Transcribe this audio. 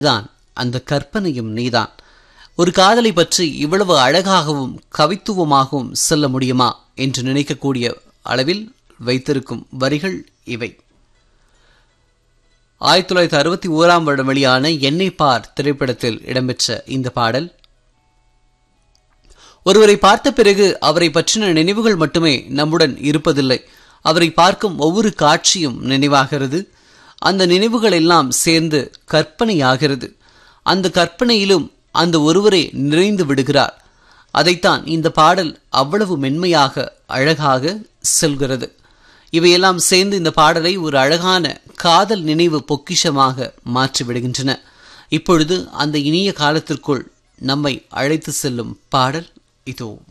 தான் அந்த கற்பனையும் நீதான் ஒரு காதலை பற்றி இவ்வளவு அழகாகவும் கவித்துவமாகவும் சொல்ல முடியுமா என்று நினைக்கக்கூடிய அளவில் வைத்திருக்கும் வரிகள் இவை ஆயிரத்தி தொள்ளாயிரத்தி அறுபத்தி ஓராம் வருடம் வெளியான என்னை பார் திரைப்படத்தில் இடம்பெற்ற இந்த பாடல் ஒருவரை பார்த்த பிறகு அவரை பற்றின நினைவுகள் மட்டுமே நம்முடன் இருப்பதில்லை அவரை பார்க்கும் ஒவ்வொரு காட்சியும் நினைவாகிறது அந்த நினைவுகள் எல்லாம் சேர்ந்து கற்பனையாகிறது அந்த கற்பனையிலும் அந்த ஒருவரே நிறைந்து விடுகிறார் அதைத்தான் இந்த பாடல் அவ்வளவு மென்மையாக அழகாக செல்கிறது இவையெல்லாம் சேர்ந்து இந்த பாடலை ஒரு அழகான காதல் நினைவு பொக்கிஷமாக மாற்றிவிடுகின்றன இப்பொழுது அந்த இனிய காலத்திற்குள் நம்மை அழைத்து செல்லும் பாடல் இதோ